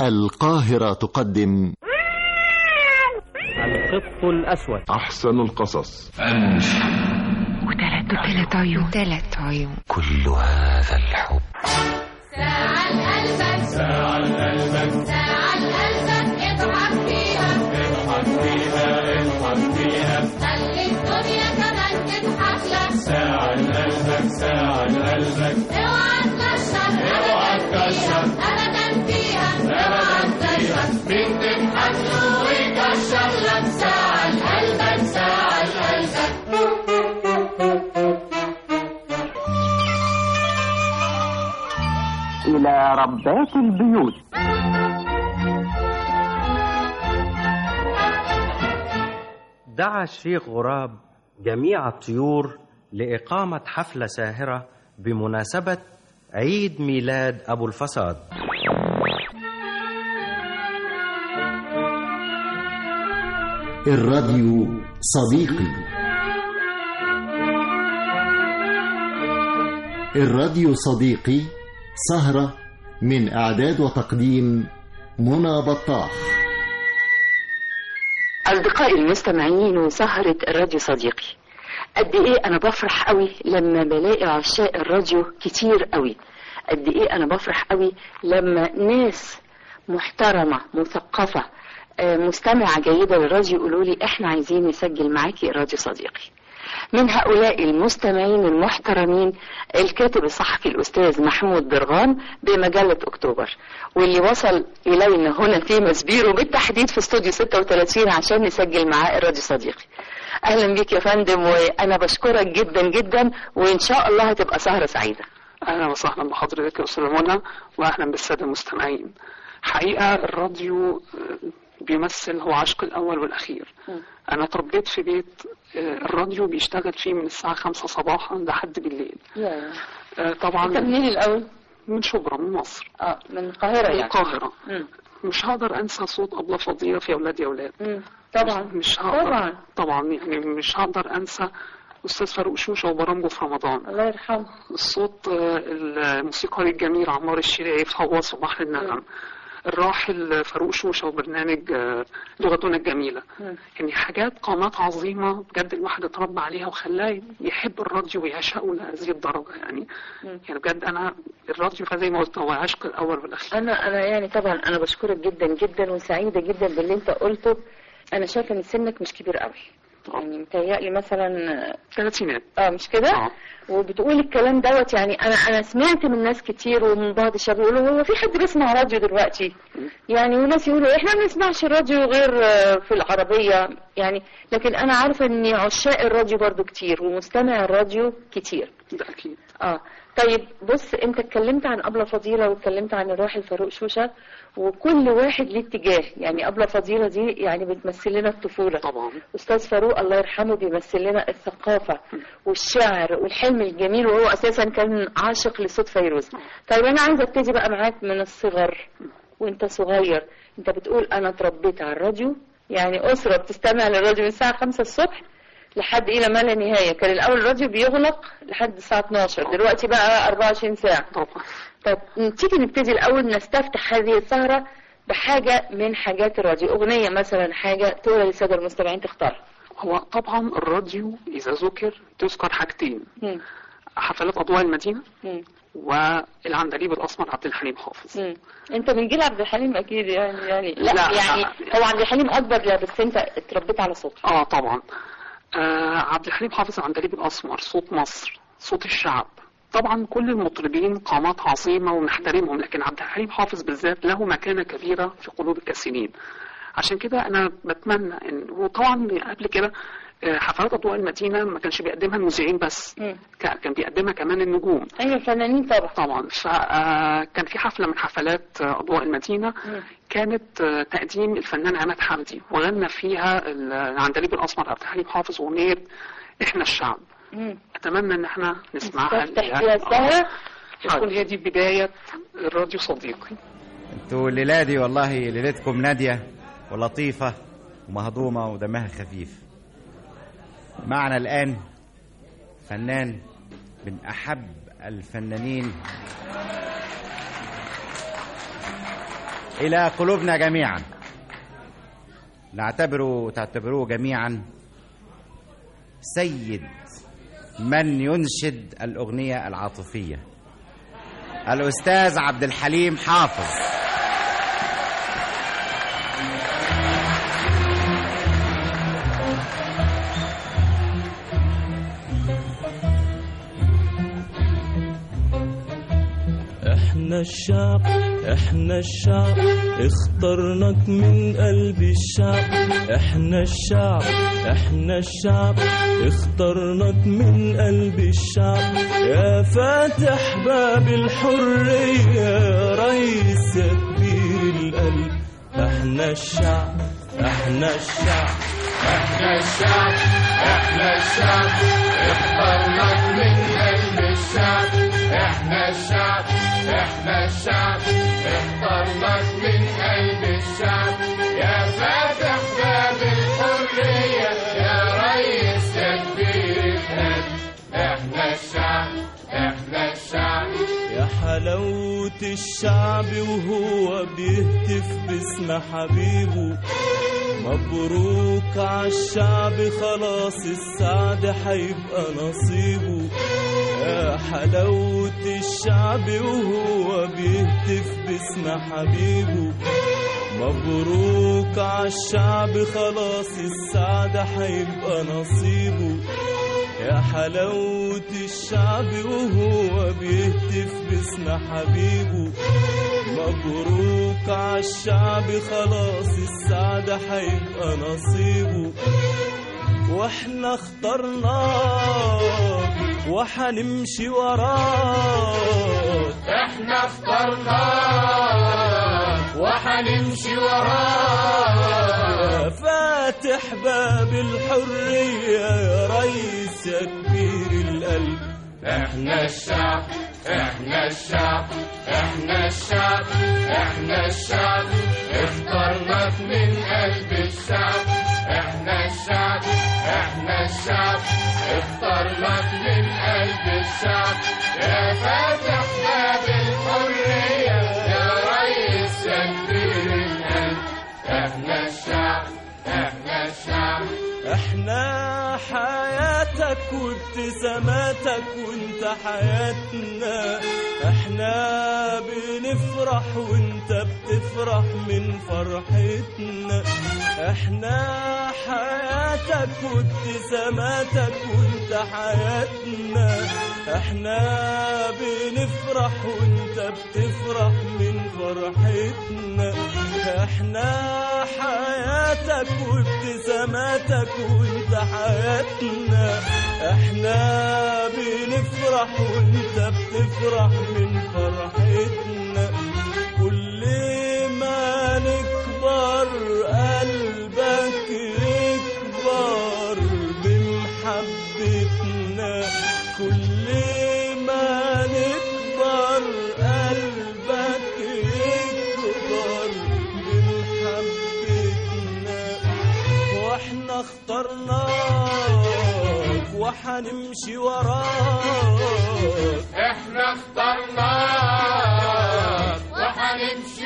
القاهرة تقدم القط الأسود أحسن القصص وثلاث وثلاث عيون ثلاث عيون كل هذا الحب ساعة لقلبك ساعة لقلبك ساعة لقلبك اضحك فيها اضحك فيها اضحك فيها خلي الدنيا كمان تضحك لك ساعة لقلبك ساعة لقلبك اوعى تكشر اوعى تكشر ابدا فيها اوعى تكشر مين تضحك له ويكشر لك ساعة لقلبك ساعة لقلبك إلى ربات البيوت دعا الشيخ غراب جميع الطيور لإقامة حفلة ساهرة بمناسبة عيد ميلاد أبو الفساد الراديو صديقي الراديو صديقي سهرة من إعداد وتقديم منى بطاح أصدقائي المستمعين وسهرة الراديو صديقي قد إيه أنا بفرح قوي لما بلاقي عشاق الراديو كتير قوي قد إيه أنا بفرح قوي لما ناس محترمة مثقفة آه، مستمعة جيدة للراديو يقولوا لي إحنا عايزين نسجل معاكي راديو صديقي من هؤلاء المستمعين المحترمين الكاتب الصحفي الأستاذ محمود درغام بمجلة أكتوبر واللي وصل إلينا هنا في مسبيرو بالتحديد في استوديو 36 عشان نسجل معاه الراديو صديقي أهلا بيك يا فندم وأنا بشكرك جدا جدا وإن شاء الله هتبقى سهرة سعيدة اهلا وسهلا بحضرتك يا استاذه منى واهلا بالساده المستمعين حقيقه الراديو آه، بيمثل هو عشق الاول والاخير انا اتربيت في بيت آه، الراديو بيشتغل فيه من الساعه 5 صباحا لحد بالليل آه، أنت طبعا منين الأول؟ من شبرا من مصر اه من القاهرة من يعني القاهره مم. مش هقدر انسى صوت ابله فضيله في اولاد يا اولاد مم. طبعا مش هقدر طبعا طبعا يعني مش هقدر انسى استاذ فاروق شوشه وبرامجه في رمضان الله يرحمه الصوت آه، الموسيقار الجميل عمار الشريعي في غواص وبحر النغم الراحل فاروق شوشة وبرنامج آه، لغتنا الجميلة مم. يعني حاجات قامات عظيمة بجد الواحد اتربى عليها وخلاه يحب الراديو ويعشقه لهذه الدرجة يعني مم. يعني بجد أنا الراديو فزي ما قلت هو عشق الأول والأخير انا انا يعني طبعا انا بشكرك جدا جدا وسعيده جدا باللي انت قلته انا شايفه ان سنك مش كبير قوي يعني متهيألي مثلا ثلاثينات اه مش كده اه وبتقول الكلام دوت يعني انا انا سمعت من ناس كتير ومن بعض الشباب يقولوا هو في حد بيسمع راديو دلوقتي يعني وناس يقولوا احنا ما بنسمعش راديو غير آه، في العربيه يعني لكن انا عارفه ان عشاق الراديو برضو كتير ومستمع الراديو كتير ده أكيد اه طيب بص انت اتكلمت عن ابله فضيله واتكلمت عن الراحل فاروق شوشه وكل واحد ليه اتجاه يعني ابله فضيله دي يعني بتمثل لنا الطفوله طبعا استاذ فاروق الله يرحمه بيمثل لنا الثقافه والشعر والحلم الجميل وهو اساسا كان عاشق لصوت فيروز طيب انا عايزه ابتدي بقى معاك من الصغر وانت صغير انت بتقول انا اتربيت على الراديو يعني اسره بتستمع للراديو من الساعه 5 الصبح لحد الى ما لا نهايه كان الاول الراديو بيغلق لحد الساعه 12 دلوقتي بقى 24 ساعه طبعا طب تيجي نبتدي الاول نستفتح هذه السهره بحاجه من حاجات الراديو اغنيه مثلا حاجه تقولها للساده المستمعين تختارها هو طبعا الراديو إذا ذكر تذكر حاجتين مم. حفلات أضواء المدينة مم. والعندليب الأسمر عبد الحليم حافظ مم. انت من جيل عبد الحليم اكيد يعني يعني لا, لا، يعني لا. هو عبد الحليم اكبر لا بس انت اتربيت على صوته اه طبعا آه عبد الحليم حافظ العندليب الاسمر صوت مصر صوت الشعب طبعا كل المطربين قامات عظيمه ونحترمهم لكن عبد الحليم حافظ بالذات له مكانه كبيره في قلوب الكثيرين عشان كده انا بتمنى ان وطبعا قبل كده آه، حفلات اضواء المدينه ما كانش بيقدمها المذيعين بس مم. كا- كان بيقدمها كمان النجوم ايوه فنانين طبعا طبعا فكان في حفله من حفلات آه، اضواء المدينه مم. كانت آه، تقديم الفنان عماد حمدي وغنى فيها العندليب الاسمر عبد الحليم حافظ اغنيه احنا الشعب مم. اتمنى ان احنا نسمعها نستفتح الآن. فيها السهرة. آه. تكون هي دي بدايه الراديو صديقي انتوا الليلة دي والله ليلتكم نادية ولطيفة ومهضومة ودمها خفيف معنا الآن فنان من أحب الفنانين إلى قلوبنا جميعا نعتبره تعتبروه جميعا سيد من ينشد الأغنية العاطفية الأستاذ عبد الحليم حافظ احنا الشعب احنا الشعب اخترناك من قلب الشعب احنا الشعب احنا الشعب اخترناك من قلب الشعب يا فاتح باب الحرية يا ريس يا كبير القلب احنا الشعب احنا الشعب احنا الشعب احنا الشعب اخترناك من قلب الشعب احنا الشعب احنا الشعب اخترناك من قلب الشعب يا فاتح باب الحرية يا ريس يا كبير القلب احنا الشعب احنا الشعب يا حلاوة الشعب وهو بيهتف باسم حبيبه مبروك عالشعب خلاص السعد هيبقى نصيبه يا حلاوة الشعب وهو بيهتف باسم حبيبه مبروك عالشعب خلاص السعد هيبقى نصيبه يا حلاوة الشعب وهو بيهتف باسم حبيبه مبروك عالشعب خلاص السعد هيبقى نصيبه واحنا اخترناك وحنمشي وراك احنا اخترناك وحنمشي وراك فاتح باب الحرية يا ريس يا كبير القلب احنا الشعب احنا الشعب احنا الشعب احنا الشعب اخترناك من قلب الشعب احنا الشعب احنا الشعب اخترناك من قلب الشعب يا فاتح باب الحرية يا ريس يا كبير القلب احنا الشعب احنا الشعب احنا حياتك وابتساماتك وانت حياتنا احنا بنفرح وانت بتفرح من فرحتنا احنا حياتك وابتساماتك وانت حياتنا احنا بنفرح وانت بتفرح من فرحتنا احنا حياتك وابتساماتك وانت حياتنا احنا بنفرح وانت بتفرح من فرحتنا كل ما نكبر قلبك يكبر بمحبتنا كل ما نكبر قلبك يكبر بمحبتنا واحنا اخترناك وحنمشي وراك احنا اخترناك وحنمشي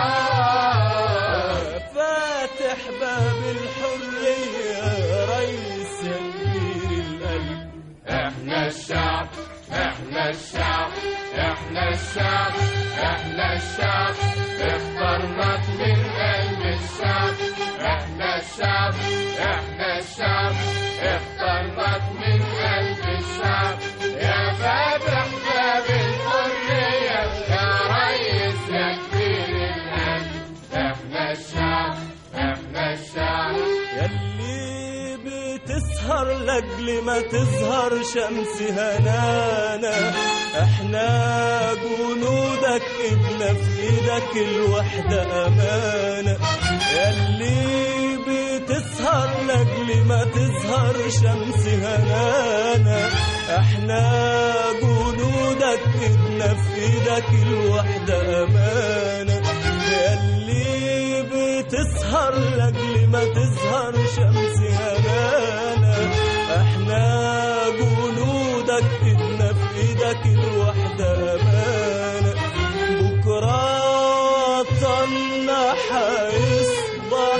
وراك فاتح باب الحرية يا ريس يا كبير القلب احنا الشعب احنا الشعب احنا الشعب احنا الشعب اخترناك من قلب الشعب احنا الشعب احنا الشعب اخترناك من قلب الشعب يا فاتح باب الحرية يا ريس يا كبير القلب احنا الشعب احنا الشعب يلي بتسهر لاجل ما تظهر شمس هنانا احنا جنودك ايدنا في ايدك الوحدة امانة يلي بتسهر لاجل ما تظهر شمس هنانا احنا جنودك ايدنا في ايدك الوحدة امانة يلي بتسهر لاجل ما تظهر شمس هنانا احنا جنودك ايدنا في ايدك الوحدة امانة بكرة وطن هيصبح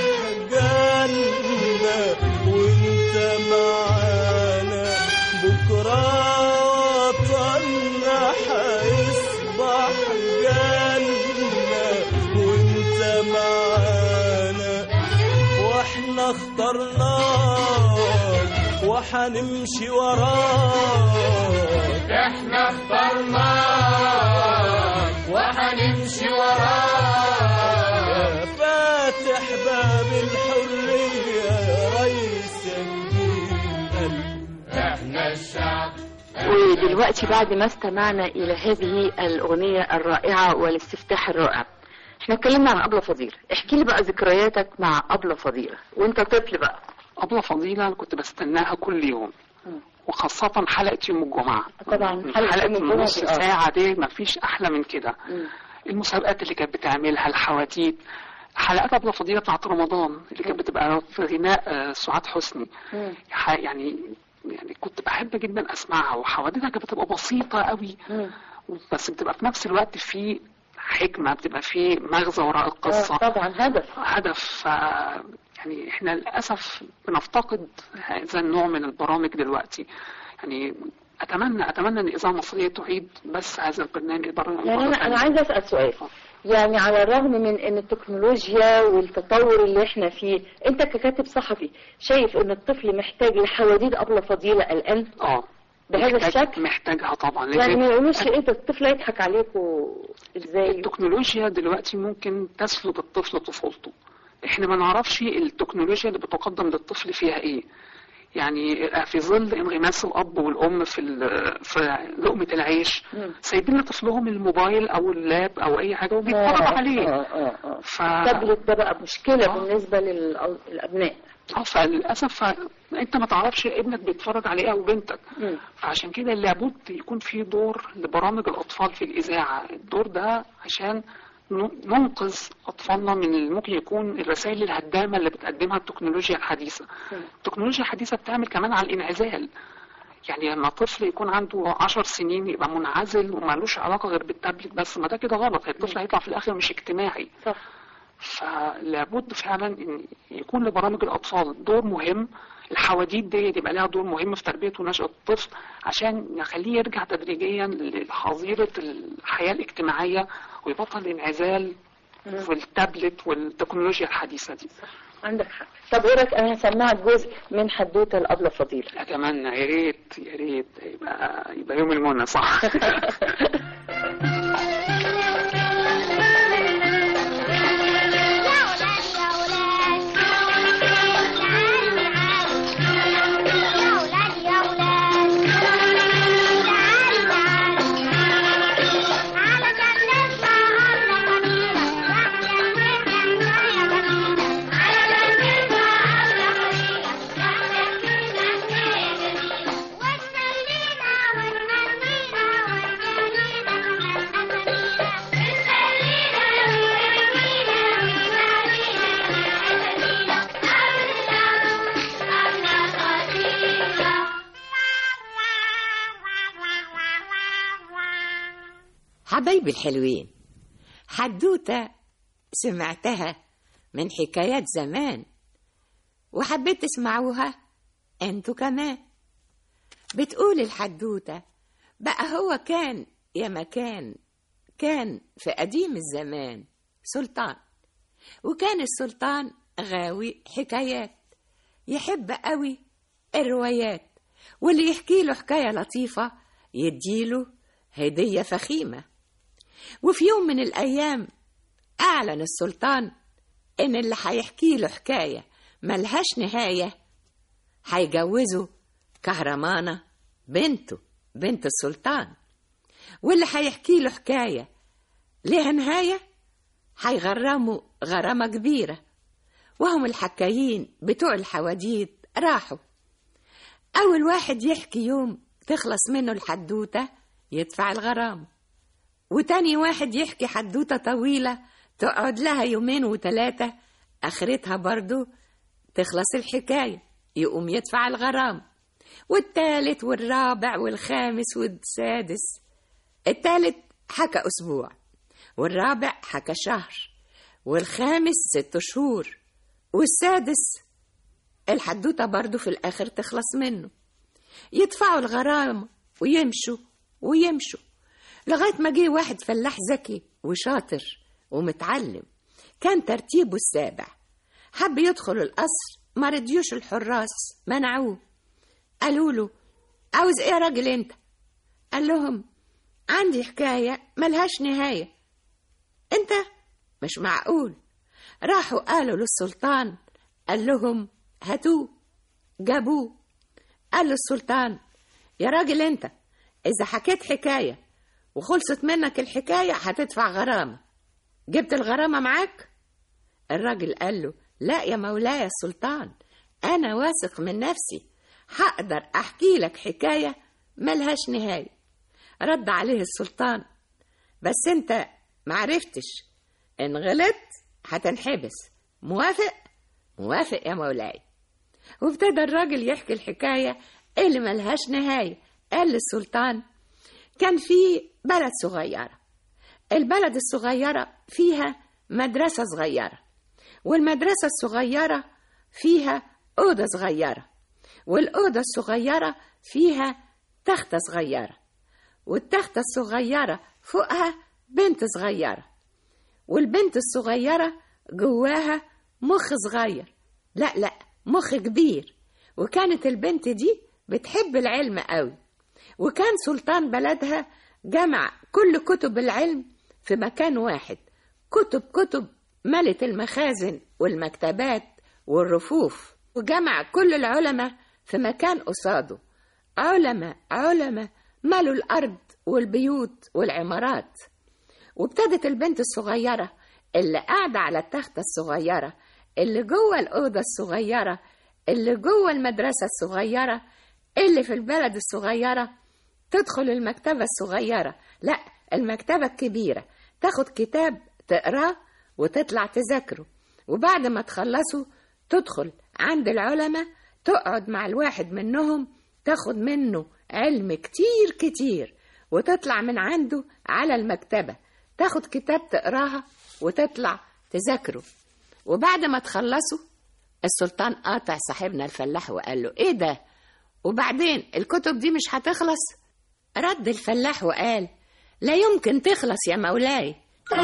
جنة وانت معانا بكرة وطننا هيصبح جنة وانت معانا واحنا اخترناك وحنمشي وراك احنا اخترناك وحنمشي وراك فاتح باب الحرية يا ريس الدين احنا الشعب ودلوقتي بعد ما استمعنا إلى هذه الأغنية الرائعة والاستفتاح الرائع احنا اتكلمنا عن أبلة فضيلة احكي لي بقى ذكرياتك مع أبلة فضيلة وانت طفل بقى أبلة فضيلة أنا كنت بستناها كل يوم وخاصة حلقة يوم الجمعة طبعا حلقة حلقة يوم الجمعة النص دي، آه. ساعة دي مفيش أحلى من كده مم. المسابقات اللي كانت بتعملها الحواديت حلقات أبلة فضيلة بتاعت رمضان اللي كانت بتبقى في غناء آه، سعاد حسني مم. ح- يعني يعني كنت بحب جدا اسمعها وحوادثها كانت بتبقى بسيطه قوي مم. بس بتبقى في نفس الوقت في حكمه بتبقى في مغزى وراء القصه آه، طبعا هدف هدف آه، يعني احنا للاسف بنفتقد هذا النوع من البرامج دلوقتي يعني اتمنى اتمنى ان الاذاعه المصريه تعيد بس هذا البرنامج برنامج يعني مرة انا انا تانية. عايزه اسال سؤال يعني على الرغم من ان التكنولوجيا والتطور اللي احنا فيه انت ككاتب صحفي شايف ان الطفل محتاج لحواديت ابله فضيله الان اه بهذا محتاج- الشكل محتاجها طبعا يعني لأن ما يقولوش ايه ده الطفل هيضحك عليكم ازاي التكنولوجيا دلوقتي ممكن تسلب الطفل طفولته احنا ما نعرفش التكنولوجيا اللي بتقدم للطفل فيها ايه يعني في ظل انغماس الاب والام في ال- في لقمه العيش مم. سايبين لطفلهم الموبايل او اللاب او اي حاجه وبيتفرجوا آه، عليه آه، آه، آه. ف... التابلت ده بقى مشكله آه. بالنسبه للابناء اه فللاسف انت ما تعرفش ابنك بيتفرج عليه او بنتك مم. فعشان كده لابد يكون في دور لبرامج الأطفال في الإذاعة الدور ده عشان ن- ننقذ أطفالنا من اللي ممكن يكون الرسائل الهدامة اللي بتقدمها التكنولوجيا الحديثة التكنولوجيا الحديثة بتعمل كمان على الانعزال يعني لما طفل يكون عنده عشر سنين يبقى منعزل ومالوش علاقة غير بالتابلت بس ما ده كده غلط الطفل هيطلع في الآخر مش اجتماعي صح فلابد فعلا ان يكون لبرامج الاطفال دور مهم الحواديت دي يبقى لها دور مهم في تربيه ونشأة الطفل عشان نخليه يرجع تدريجيا لحظيره الحياه الاجتماعيه ويبطل الانعزال في التابلت والتكنولوجيا الحديثه دي عندك حق طب ايه رايك انا هسمعك جزء من حدوته الابله فضيله اتمنى يا ريت يا ريت يبقى يبقى يوم المنى صح حبايبي الحلوين حدوتة سمعتها من حكايات زمان وحبيت تسمعوها انتوا كمان بتقول الحدوتة بقى هو كان يا مكان كان في قديم الزمان سلطان وكان السلطان غاوي حكايات يحب قوي الروايات واللي يحكي له حكاية لطيفة يديله هدية فخيمة وفي يوم من الأيام أعلن السلطان إن اللي هيحكي له حكاية ملهاش نهاية هيجوزه كهرمانة بنته بنت السلطان واللي هيحكي له حكاية ليها نهاية هيغرموا غرامة كبيرة وهم الحكايين بتوع الحواديت راحوا أول واحد يحكي يوم تخلص منه الحدوتة يدفع الغرامة وتاني واحد يحكي حدوتة طويلة تقعد لها يومين وتلاتة آخرتها برضو تخلص الحكاية يقوم يدفع الغرامة والتالت والرابع والخامس والسادس التالت حكى أسبوع والرابع حكى شهر والخامس ست شهور والسادس الحدوتة برضو في الآخر تخلص منه يدفعوا الغرامة ويمشوا ويمشوا لغاية ما جه واحد فلاح ذكي وشاطر ومتعلم كان ترتيبه السابع حب يدخل القصر ما رضيوش الحراس منعوه قالوا له عاوز ايه يا راجل انت قال لهم عندي حكاية ملهاش نهاية انت مش معقول راحوا قالوا للسلطان قال لهم هاتوه جابوه قال للسلطان يا راجل انت اذا حكيت حكاية وخلصت منك الحكاية هتدفع غرامة جبت الغرامة معاك الراجل قال له لا يا مولاي يا سلطان أنا واثق من نفسي هقدر أحكي لك حكاية ملهاش نهاية رد عليه السلطان بس أنت معرفتش إن غلطت هتنحبس موافق؟ موافق يا مولاي وابتدى الراجل يحكي الحكاية اللي ملهاش نهاية قال للسلطان كان في بلد صغيرة البلد الصغيرة فيها مدرسة صغيرة والمدرسة الصغيرة فيها أوضة صغيرة والأوضة الصغيرة فيها تختة صغيرة والتختة الصغيرة فوقها بنت صغيرة والبنت الصغيرة جواها مخ صغير لا لا مخ كبير وكانت البنت دي بتحب العلم قوي وكان سلطان بلدها جمع كل كتب العلم في مكان واحد كتب كتب ملت المخازن والمكتبات والرفوف وجمع كل العلماء في مكان قصاده علماء علماء ملوا الأرض والبيوت والعمارات وابتدت البنت الصغيرة اللي قاعدة على التختة الصغيرة اللي جوه الأوضة الصغيرة اللي جوه المدرسة الصغيرة اللي في البلد الصغيرة تدخل المكتبة الصغيرة لا المكتبة الكبيرة تاخد كتاب تقراه وتطلع تذاكره وبعد ما تخلصوا تدخل عند العلماء تقعد مع الواحد منهم تاخد منه علم كتير كتير وتطلع من عنده على المكتبة تاخد كتاب تقراها وتطلع تذاكره وبعد ما تخلصوا السلطان قاطع صاحبنا الفلاح وقال له ايه ده وبعدين الكتب دي مش هتخلص رد الفلاح وقال لا يمكن تخلص يا مولاي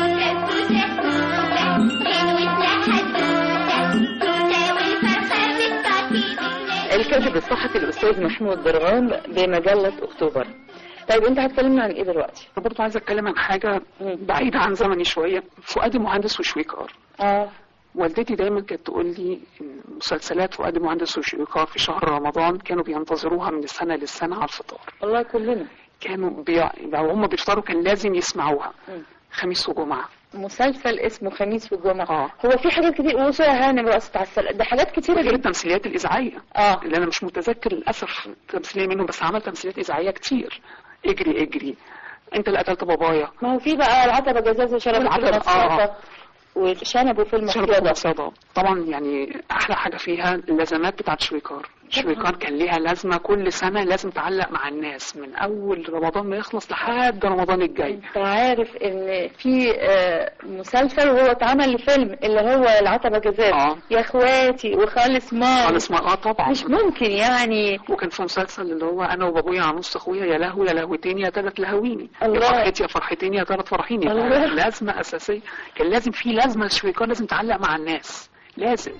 الكاتب الصحفي الأستاذ محمود برغام بمجلة أكتوبر طيب أنت هتكلمنا عن إيه دلوقتي؟ أنا برضه عايزة أتكلم عن حاجة بعيدة عن زمني شوية فؤاد مهندس وشويكار آه والدتي دايما كانت تقول لي إن مسلسلات فؤاد مهندس وشويكار في شهر رمضان كانوا بينتظروها من السنة للسنة على الفطار والله كلنا كانوا بي... لو هم بيفطروا كان لازم يسمعوها مم. خميس وجمعة مسلسل اسمه خميس والجمعة اه هو في حاجات كتير وصول هانم رقصت على السلق ده حاجات كتيرة غير جدا التمثيليات الإذاعية اه اللي أنا مش متذكر للأسف تمثيلية منهم بس عمل تمثيليات إذاعية كتير اجري اجري أنت اللي قتلت بابايا ما هو في بقى العتبة جزاز وشرب والعتبة، العتبة آه. وشنبوا في شرب المصيدة المصادة طبعا يعني أحلى حاجة فيها اللازمات بتاعت شويكار شويكار كان ليها لازمة كل سنة لازم تعلق مع الناس من أول رمضان ما يخلص لحد رمضان الجاي انت عارف ان في آه، مسلسل وهو اتعمل لفيلم اللي هو العتبة جزاز اه يا اخواتي وخالص مار خالص ما اه طبعا مش ممكن يعني وكان في مسلسل اللي هو انا وبابويا على نص اخويا يا لهو يا لهوتين يا تلات لهويني يا الله. فرحتي يا فرحتين يا تلات فرحين يبقى الله. لازمه اساسيه كان لازم في لازمه الشويكار لازم تعلق مع الناس لازم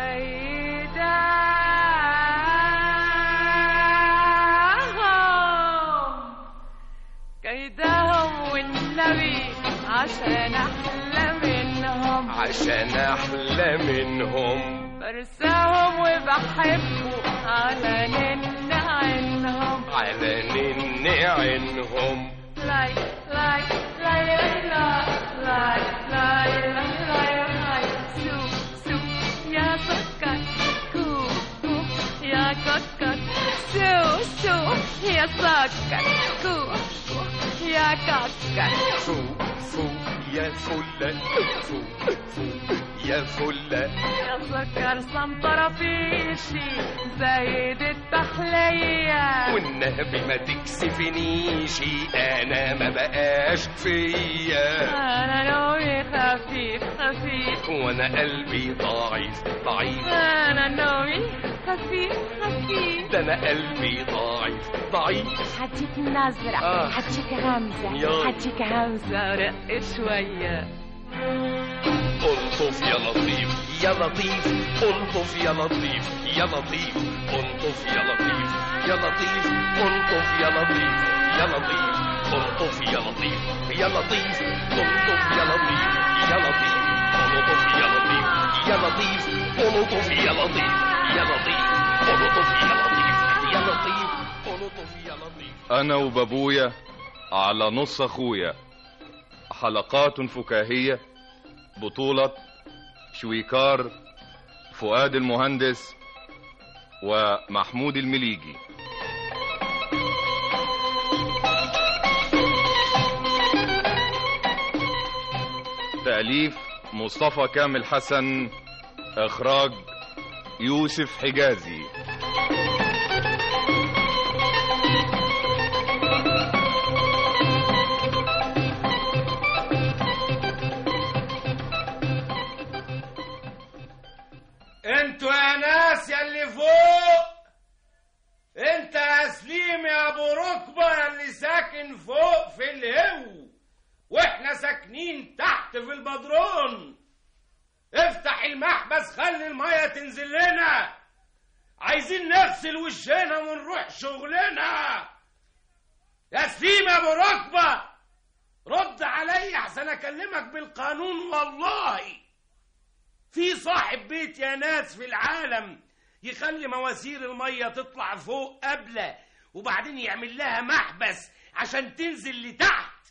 كيدهم والنبي عشان احلى منهم عشان احلى منهم برساهم وبحبه على نن عينهم على نن عينهم لاي لاي لاي لاي لاي لاي لاي لاي سو سو يا سكر كو كو يا ككر سو سو يا سكر كو كو يا ككر فو فو يا فلة فو فو يا فلة يا سكر سمطرة فيشي زايد التحلية والنبي ما تكسفنيش انا ما بقاش فيا أنا نومي خفيف خفيف وانا قلبي ضعيف ضعيف انا نومي خفيف خفيف ده انا قلبي ضعيف ضعيف هديك نظرة آه. هديك همزة يلا. هديك همزة ورق شوية الطف يا لطيف يا لطيف الطف يا لطيف يا لطيف الطف يا لطيف يا لطيف الطف يا لطيف يا لطيف الطف يا لطيف يا لطيف الطف يا لطيف يا لطيف الطف يا لطيف يا لطيف الطف يا لطيف يا لطيف الطف يا لطيف يا لطيف الطف يا لطيف أنا وبابويا على نص أخويا حلقات فكاهية بطولة شويكار فؤاد المهندس ومحمود المليجي تأليف مصطفى كامل حسن إخراج يوسف حجازي انتوا يا ناس يا اللي فوق انت يا سليم يا ابو ركبه يا اللي ساكن فوق في الهو واحنا ساكنين تحت في البدرون افتح المحبس خلي الميه تنزل لنا عايزين نغسل وشنا ونروح شغلنا يا سليم يا ابو ركبه رد عليا احسن اكلمك بالقانون والله في صاحب بيت يا ناس في العالم يخلي مواسير المية تطلع فوق قبله وبعدين يعمل لها محبس عشان تنزل لتحت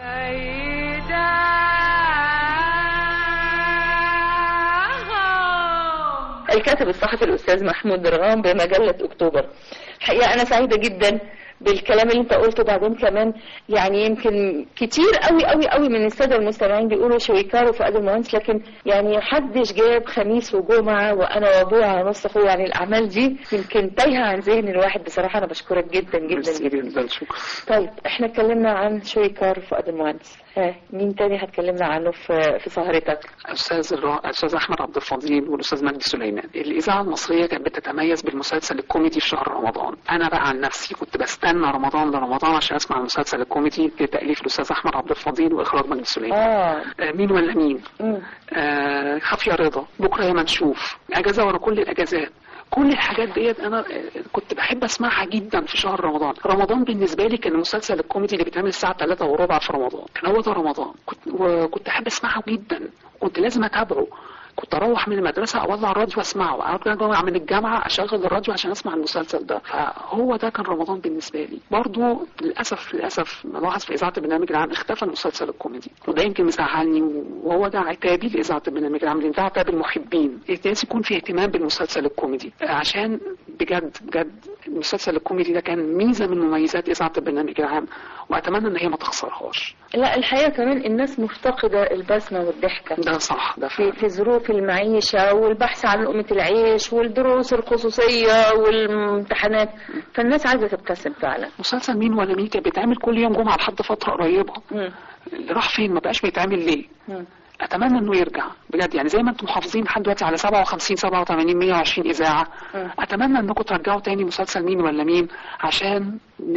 الكاتب الصحفي الأستاذ محمود درغام بمجلة أكتوبر الحقيقة أنا سعيدة جدا بالكلام اللي انت قلته بعدين كمان يعني يمكن كتير قوي قوي قوي من الساده المستمعين بيقولوا شويكار وفؤاد المهندس لكن يعني محدش جاب خميس وجمعه وانا وابويا على نص اخويا يعني الاعمال دي يمكن تايهه عن ذهن الواحد بصراحه انا بشكرك جدا جدا جدا شكرا طيب احنا اتكلمنا عن شويكار وفؤاد المهندس ها مين تاني هتكلمنا عنه في في سهرتك الاستاذ الرا... الاستاذ احمد عبد الفضيل والاستاذ مجدي سليمان الاذاعه المصريه كانت بتتميز بالمسلسل الكوميدي في شهر رمضان انا بقى عن نفسي كنت بستنى رمضان لرمضان عشان اسمع المسلسل الكوميدي بتاليف الاستاذ احمد عبد الفضيل واخراج مجدي سليمان اه آه مين ولا مين مم. آه خافية رضا بكره يا منشوف اجازه ورا كل الاجازات كل الحاجات ديت انا آه، كنت بحب اسمعها جدا في شهر رمضان رمضان بالنسبه لي كان المسلسل الكوميدي اللي بيتعمل الساعه 3 وربع في رمضان كان هو ده رمضان كنت وكنت احب اسمعه جدا كنت لازم اتابعه كنت اروح من المدرسه اولع الراديو واسمعه ارجع من الجامعه اشغل الراديو عشان اسمع المسلسل ده فهو ده كان رمضان بالنسبه لي برضو للاسف للاسف ملاحظ في اذاعه البرنامج العام اختفى المسلسل الكوميدي وده يمكن مزعلني وهو ده عتابي لاذاعه البرنامج العام لان ده عتاب المحبين لازم يكون في اهتمام بالمسلسل الكوميدي عشان بجد بجد المسلسل الكوميدي ده كان ميزه من مميزات اذاعه البرنامج العام واتمنى ان هي ما تخسرهاش لا الحقيقه كمان الناس مفتقده البسمه والضحكه ده صح ده في في ظروف المعيشه والبحث عن لقمه العيش والدروس الخصوصيه والامتحانات فالناس عايزه تبتسم فعلا مسلسل مين ولا مين كان بيتعمل كل يوم جمعه لحد فتره قريبه اللي راح فين ما بقاش بيتعمل ليه مم. اتمنى انه يرجع بجد يعني زي ما انتم محافظين لحد دلوقتي على 57 87 120 اذاعه اتمنى انكم ترجعوا تاني مسلسل مين ولا مين عشان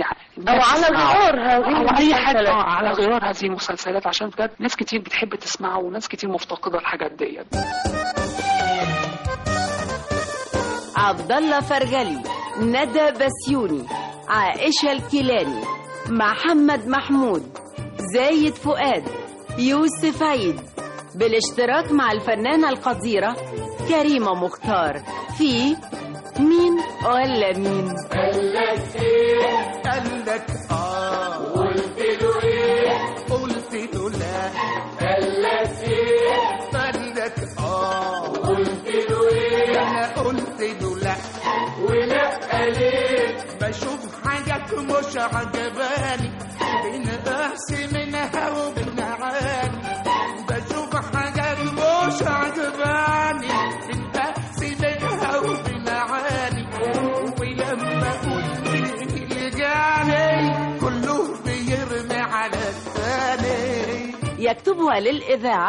أو على غرار هذه او اي حاجه المسلسلات. آه، على غرار هذه المسلسلات عشان بجد ناس كتير بتحب تسمعه وناس كتير مفتقده الحاجات ديت عبد الله فرجلي ندى بسيوني عائشة الكيلاني محمد محمود زايد فؤاد يوسف عيد بالاشتراك مع الفنانة القديرة كريمة مختار في مين ولا مين قالك ايه قالك اه قلت له ايه قلت له لا قالك ايه قالك اه قلت له ايه انا قلت له لا ولا ليه بشوف حاجات مش عجباني بين احسن منها وبنعاني بشوف حاجات مش عجباني بين احسن منها وبنعاني ولما قلت اللي جاني كله بيرمي على الثاني يكتبها للإذاعة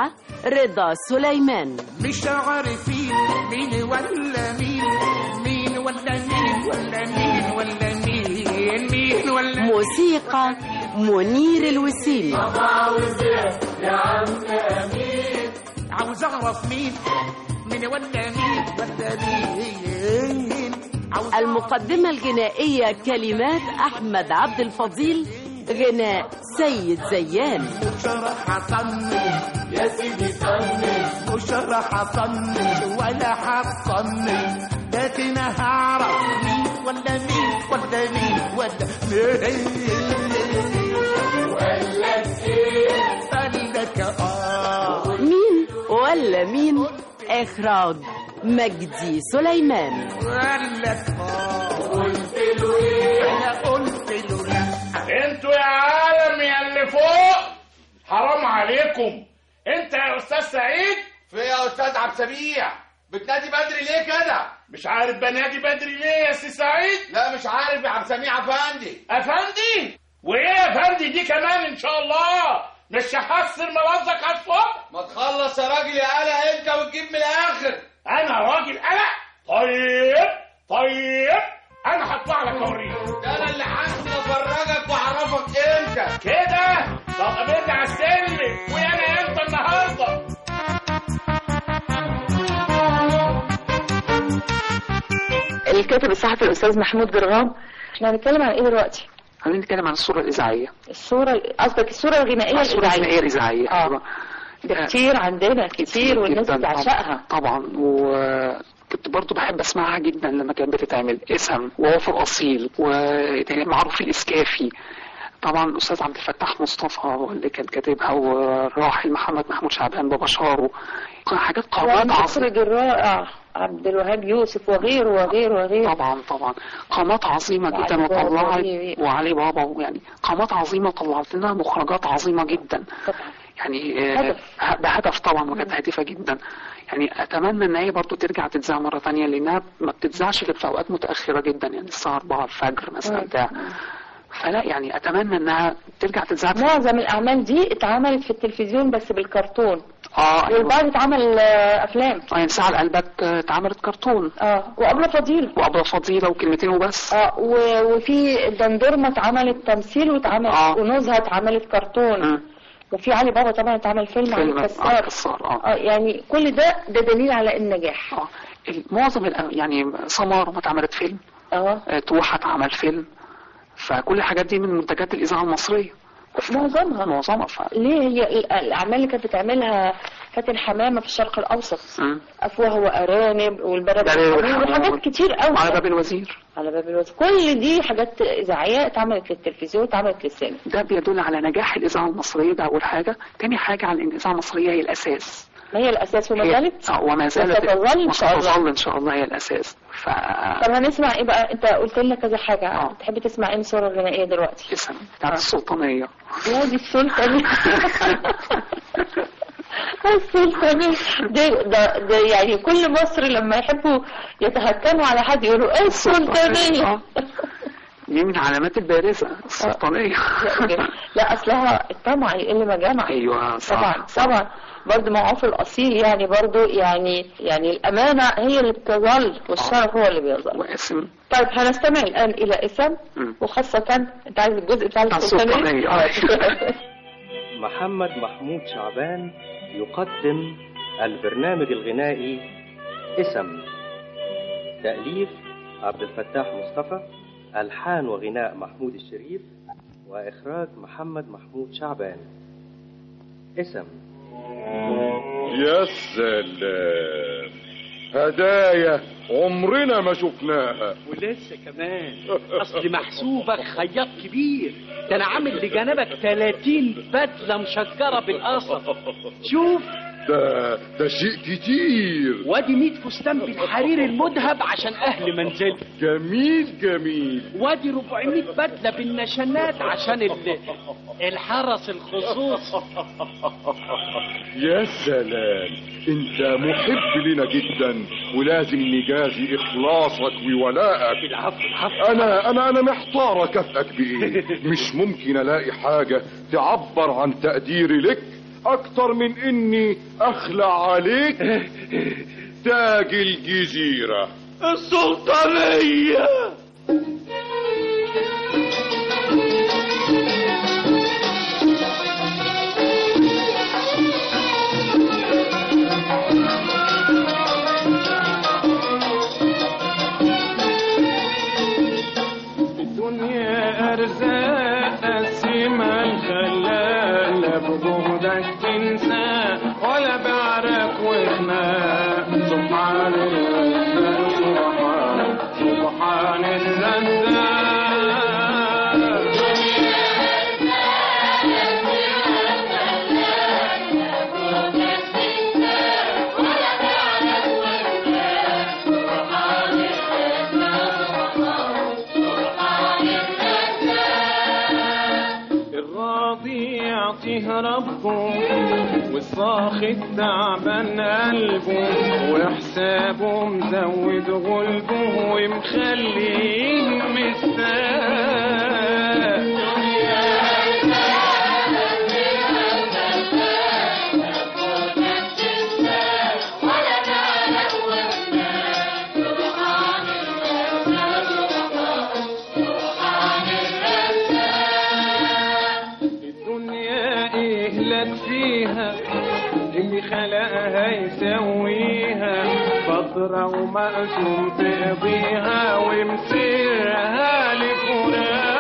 رضا سليمان مش عارفين مين ولا مين مين ولا مين ولا مين ولا مين مين ولا موسيقى منير الوسيلي عاوز يا عم امين عاوز اعرف مين مين ولا مين ولا مين عاوز المقدمة الغنائية كلمات أحمد عبد الفضيل غناء سيد زيان مش راح اطنش يا سيدي طنش مش راح اطنش ولا هطنش لكن هعرف مين ولا مين ولا مين ولا مين ولا ايه قال لك اه مين ولا مين إخراج مجدي سليمان قال لك اه قلت له ايه انا قلت له لا انتوا يا عالم يا اللي فوق حرام عليكم انت يا استاذ سعيد في يا استاذ عبد السميع بتنادي بدري ليه كده مش عارف بنادي بدري ليه يا سي سعيد لا مش عارف يا عبد السميع افندي افندي وايه يا افندي دي كمان ان شاء الله مش هحسر ملازك على الصبح ما تخلص يا راجل يا قلق انت وتجيب من الاخر انا راجل قلق طيب طيب انا هطلع لك اوريك ده انا اللي هنزل افرجك واعرفك امتى كده طب قابلني على السلم وانا امتى النهارده الكاتب الصحفي الاستاذ محمود جرغام احنا هنتكلم عن ايه دلوقتي خلينا نتكلم عن الصورة الإذاعية الصوره قصدك الصوره الغنائيه الصورة الغنائية الإذاعية اه ده كتير عندنا كتير والناس جداً بتعشقها طبعا وكنت برضو بحب اسمعها جدا لما كانت بتتعمل اسم ووفر اصيل ومعروف الاسكافي طبعا الاستاذ عبد الفتاح مصطفى هو اللي كان كاتبها والراحل محمد محمود شعبان بابا شارو حاجات قامات عظيمه والمخرج الرائع عبد الوهاب يوسف وغيره وغيره وغيره طبعا طبعا قامات عظيمه وعلي جدا بابا وطلعت وغيره. وعلي بابا يعني قامات عظيمه طلعت لنا مخرجات عظيمه جدا يعني آه، هدف. ه- بهدف طبعا وكانت هادفه جدا يعني اتمنى ان هي برضو ترجع تتذاع مره تانية لانها ما بتتذاعش غير في اوقات متاخره جدا يعني الساعه 4 الفجر مثلا بتاع فلا يعني اتمنى انها ترجع تتذاع في- معظم الاعمال دي اتعملت في التلفزيون بس بالكرتون اه أيوة. والبعض اتعمل آه، افلام اه يعني ساعه لقلبك آه، اتعملت كرتون اه وابله فضيله وابله فضيله وكلمتين وبس اه و- وفي دندورما اتعملت تمثيل واتعملت آه. ونزهه اتعملت كرتون وفي علي بابا طبعا اتعمل فيلم عن فيلم الكسار عن الكسار، اه. اه يعني كل ده ده دليل على النجاح اه معظم الأ- يعني سمار ما اتعملت فيلم اه آه، توحة اتعمل فيلم فكل الحاجات دي من منتجات الإذاعة المصرية معظمها معظمها ف... ليه هي ال- الاعمال اللي كانت بتعملها فاتن حمامه في الشرق الاوسط مم. افواه وارانب والبلد بلد الحمير الحمام. وحاجات كتير قوي على باب الوزير على باب الوزير كل دي حاجات اذاعيه اتعملت للتلفزيون اتعملت للسينما ده بيدل على نجاح الإذاعة المصرية ده أول حاجة تاني حاجة على إن الإذاعة المصرية هي الأساس ما هي الاساس وما هي- زالت اه وما زالت وستظل ان شاء الله وستظل إن شاء الله هي الأساس ف طب هنسمع ايه بقى انت قلت لنا كذا حاجه تحب تسمع ايه من الصوره الغنائيه دلوقتي اسم بتاعت السلطانية لا دي السلطانية السلطانية ده, ده, ده يعني كل مصر لما يحبوا يتهكموا على حد يقولوا ايه السلطانية دي من العلامات البارزة السلطانية لا اصلها الطمع يقل ما جمع أيوة صح طبعا طبعا برضه معروف الاصيل يعني برضه يعني يعني الامانه هي اللي بتظل والشرف هو اللي بيظل واسم طيب هنستمع الان الى اسم وخاصه انت عايز الجزء بتاع السلطانيه السلطانية. محمد محمود شعبان يقدم البرنامج الغنائي اسم تأليف عبد الفتاح مصطفى ألحان وغناء محمود الشريف وإخراج محمد محمود شعبان اسم يا سلام هدايا عمرنا ما شفناها ولسه كمان اصل محسوبك خياط كبير ده انا عامل لجنبك 30 بدله مشجره بالقصب شوف ده ده شيء كتير وادي 100 فستان بالحرير المذهب عشان اهل منزلي جميل جميل وادي 400 بدله بالنشانات عشان ال- الحرس الخصوصي يا سلام انت محب لنا جدا ولازم نجازي اخلاصك وولائك العفو العفو انا انا انا محتار اكافئك بايه مش ممكن الاقي حاجه تعبر عن تقديري لك اكتر من اني اخلع عليك تاج الجزيرة السلطانية الدنيا أرزاق قسمها الخلال لا بجهدك تنسى ولا بعرك وخناق سبحان الرزاق سبحان سبحان الرزاق الراضي يعطيه ربه والساخط تعبان قلبه وحسابه مزود غلبه ومخليه مستاء الدنيا ايه لك فيها اللي خلقها يسويها فترة ومقسوم تقضيها ومسيرها لفراق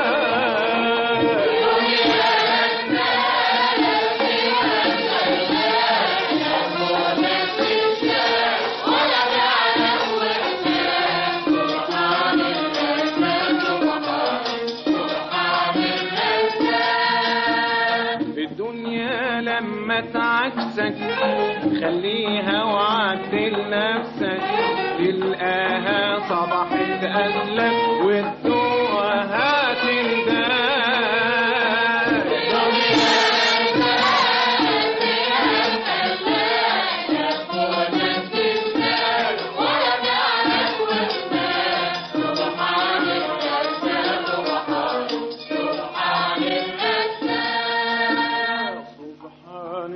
الدنيا لما تعكسك خليها وعدل نفسك تلقاها صبحت أهلك وتدوقها تنداك سبحان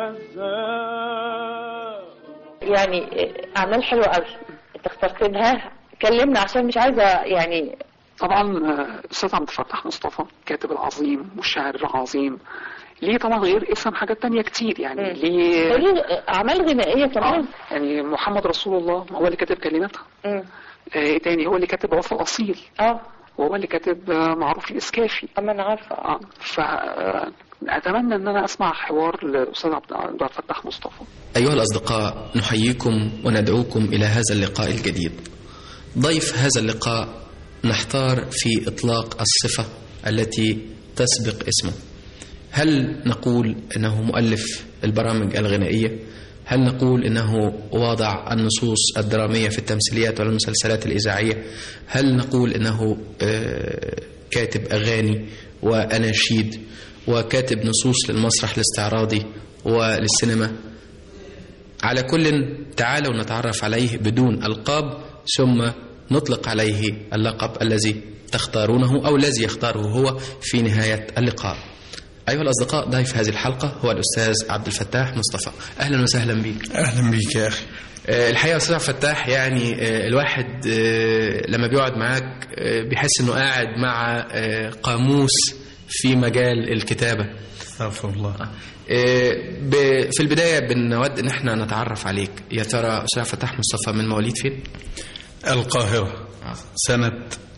الرزاق يعني اعمال حلوه قوي انت اخترت لها كلمنا عشان مش عايزه يعني طبعا آه، استاذ عبد الفتاح مصطفى الكاتب العظيم والشاعر العظيم ليه طبعا غير اسم حاجات تانية كتير يعني ليه وليه اعمال غنائيه كمان يعني محمد رسول الله هو اللي كاتب كلماتها مم. آه، ايه تاني هو اللي كاتب عرف الاصيل اه وهو اللي كاتب آه، معروف الاسكافي اما انا عارفه اه ف آه، اتمنى ان انا اسمع حوار الاستاذ عبد عبد الفتاح مصطفى أيها الأصدقاء نحييكم وندعوكم إلى هذا اللقاء الجديد ضيف هذا اللقاء نحتار في إطلاق الصفة التي تسبق اسمه هل نقول أنه مؤلف البرامج الغنائية هل نقول أنه واضع النصوص الدرامية في التمثيليات والمسلسلات الإذاعية هل نقول أنه آه، كاتب أغاني وأناشيد وكاتب نصوص للمسرح الاستعراضي وللسينما على كل تعالوا نتعرف عليه بدون ألقاب ثم نطلق عليه اللقب الذي تختارونه أو الذي يختاره هو في نهاية اللقاء أيها الأصدقاء ضيف هذه الحلقة هو الأستاذ عبد الفتاح مصطفى أهلا وسهلا بك اهلا بيك يا اخي آه، الحقيقة يا أستاذ عبد الفتاح يعني آه، الواحد آه، لما بيقعد معاك آه، بيحس إنه قاعد مع آه، قاموس في مجال الكتابة استغفر الله آه، ب- في البداية بنود إن احنا نتعرف عليك يا ترى أستاذ عبد الفتاح مصطفى من مواليد فين؟ القاهرة سنة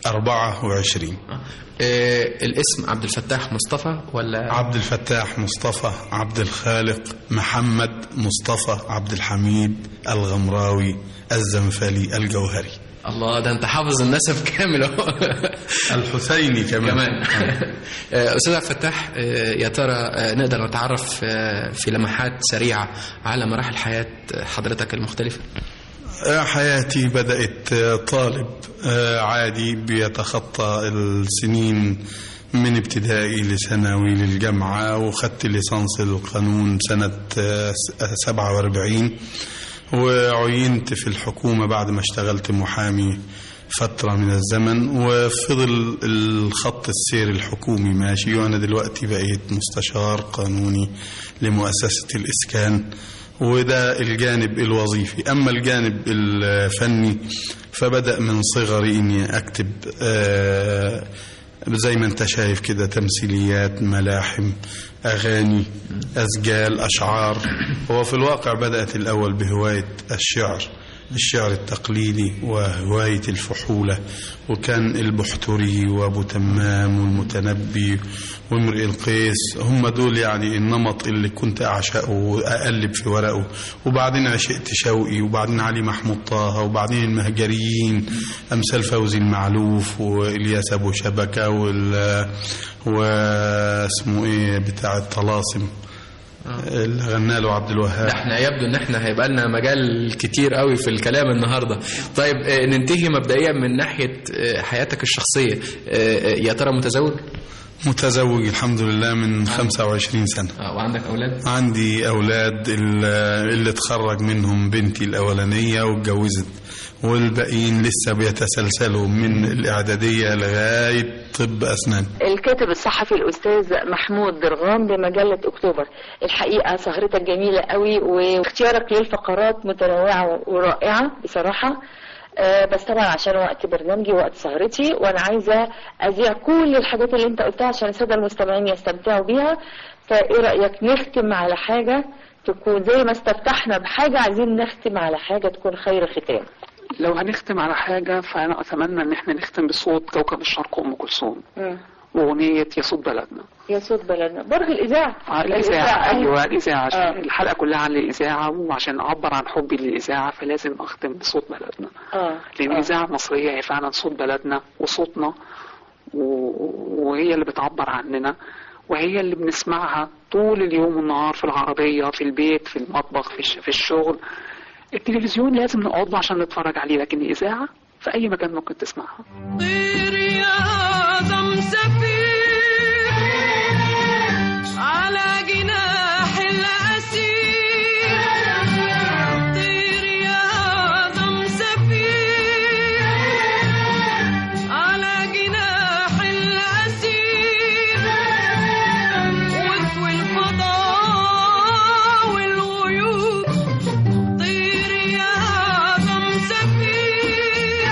24 آه، الاسم عبد الفتاح مصطفى ولا عبد الفتاح مصطفى عبد الخالق محمد مصطفى عبد الحميد الغمراوي الزنفلي الجوهري الله ده انت حافظ النسب كامل اهو الحسيني كمان كمان آه، استاذ عبد الفتاح آه، يا ترى آه، نقدر نتعرف آه، في لمحات سريعه على مراحل حياه حضرتك المختلفه آه، حياتي بدأت آه، طالب آه، عادي بيتخطى السنين من ابتدائي لثانوي للجامعة وخدت ليسانس القانون سنة آه، س- آه، 47 وعينت في الحكومة بعد ما اشتغلت محامي فترة من الزمن وفضل الخط السير الحكومي ماشي وأنا دلوقتي بقيت مستشار قانوني لمؤسسة الإسكان وده الجانب الوظيفي أما الجانب الفني فبدأ من صغري إني أكتب آه، زي ما انت شايف كده تمثيليات ملاحم أغاني أسجال أشعار هو في الواقع بدأت الأول بهواية الشعر الشعر التقليدي وهواية الفحولة وكان البحتري وأبو تمام والمتنبي وامرئ القيس هم دول يعني النمط اللي كنت أعشقه وأقلب في ورقه وبعدين عشقت شوقي وبعدين علي محمود طه وبعدين المهجريين أمثال فوزي المعلوف وإلياس أبو شبكة وال واسمه إيه بتاع الطلاسم اللي غنى له عبد الوهاب احنا يبدو ان احنا هيبقى لنا مجال كتير قوي في الكلام النهارده طيب آه، ننتهي مبدئيا من ناحيه آه، حياتك الشخصيه آه، آه، يا ترى متزوج متزوج الحمد لله من 25 سنة اه وعندك اولاد عندي أولاد ال- اللي اتخرج منهم بنتي الأولانية واتجوزت والباقيين لسه بيتسلسلوا من الإعدادية لغاية طب أسنان الكاتب الصحفي الأستاذ محمود درغام بمجلة أكتوبر الحقيقة سهرتك جميلة قوي واختيارك للفقرات متنوعة ورائعة بصراحة آه، بس طبعا عشان وقت برنامجي وقت سهرتي وانا عايزه اذيع كل الحاجات اللي انت قلتها عشان الساده المستمعين يستمتعوا بيها فايه رايك نختم على حاجه تكون زي ما استفتحنا بحاجه عايزين نختم على حاجه تكون خير ختام لو هنختم على حاجة فأنا أتمنى إن احنا نختم بصوت كوكب الشرق أم كلثوم مم. وأغنية يا صوت بلدنا يا صوت بلدنا برج الاذاعه آه، الإذاعة أيوة الإذاعة عشان آه. الحلقة كلها عن الإذاعة وعشان أعبر عن حبي للإذاعة فلازم أختم بصوت بلدنا اه لأن الإذاعة المصرية هي فعلا صوت بلدنا وصوتنا و- وهي اللي بتعبر عننا وهي اللي بنسمعها طول اليوم والنهار في العربية في البيت في المطبخ في, الش- في الشغل التلفزيون لازم نقعد له عشان نتفرج عليه لكن الإذاعة في أي مكان ممكن تسمعها طير يا أعظم سفير على جناح الأسير طير يا أعظم سفير على جناح الأسير واكوي الفضاء والغيوب طير يا أعظم سفير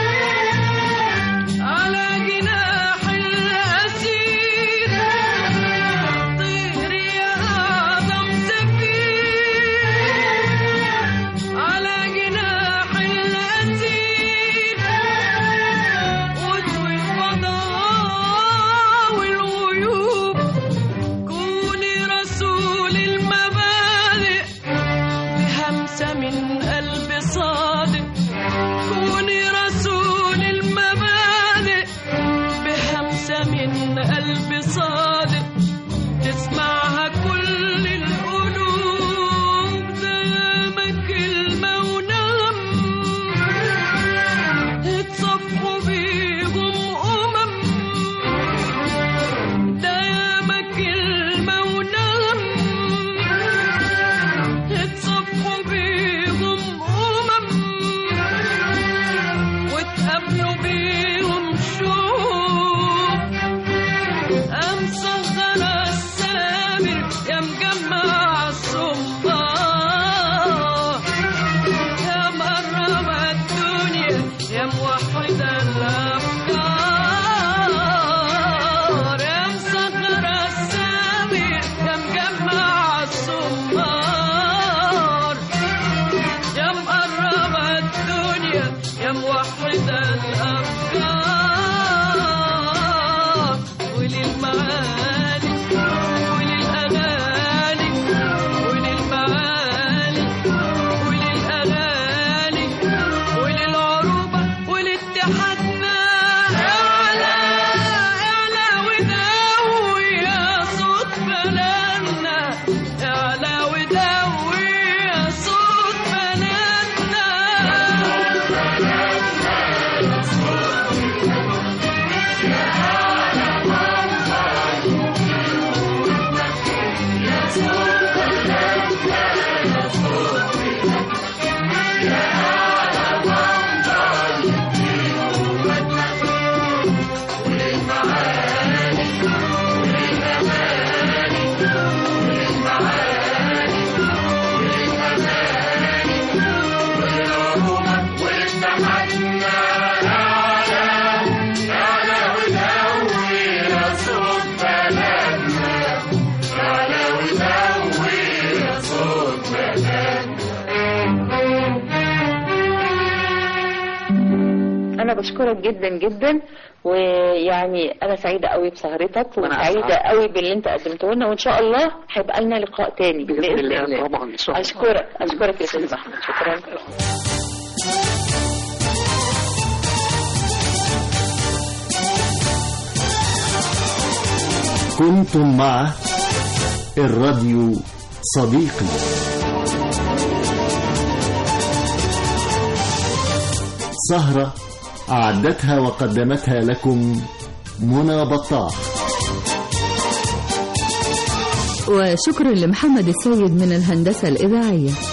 على جناح الأسير طير يا أعظم سفير على جناح الأسير واطوي الفضاء والغيوب كوني رسول المبادئ بهمسة من قلب صادق كوني رسول المبادئ بهمسة من قلب صادق تسمعها كل القلوب دايما كلمة ونغم اتصفوا بيهم أمم دايما كلمة ونغم اتصفوا بيهم أمم وتقابلوا بيهم شوق أمسخر السامر يا مجمع الصبار يا مقرب الدنيا يا موحد الأفكار يا مسخر السامر يا مجمع الصبار يا مقرب الدنيا يا موحد الأفكار وللمعاني وللأغاني وللمعاني وللأغاني وللعروبة ولاتحادنا اعلى اعلى وداوي يا صوت بلدنا اعلى وداوي يا صوت بلدنا انا بشكرك جدا جدا ويعني انا سعيده قوي بسهرتك وسعيده قوي باللي انت قدمته لنا وان شاء الله هيبقى لنا لقاء تاني باذن الله طبعا إن شاء الله. اشكرك اشكرك يا استاذ احمد شكرا كنتم مع الراديو صديقي سهرة أعدتها وقدمتها لكم منى بطاح وشكر لمحمد السيد من الهندسة الإذاعية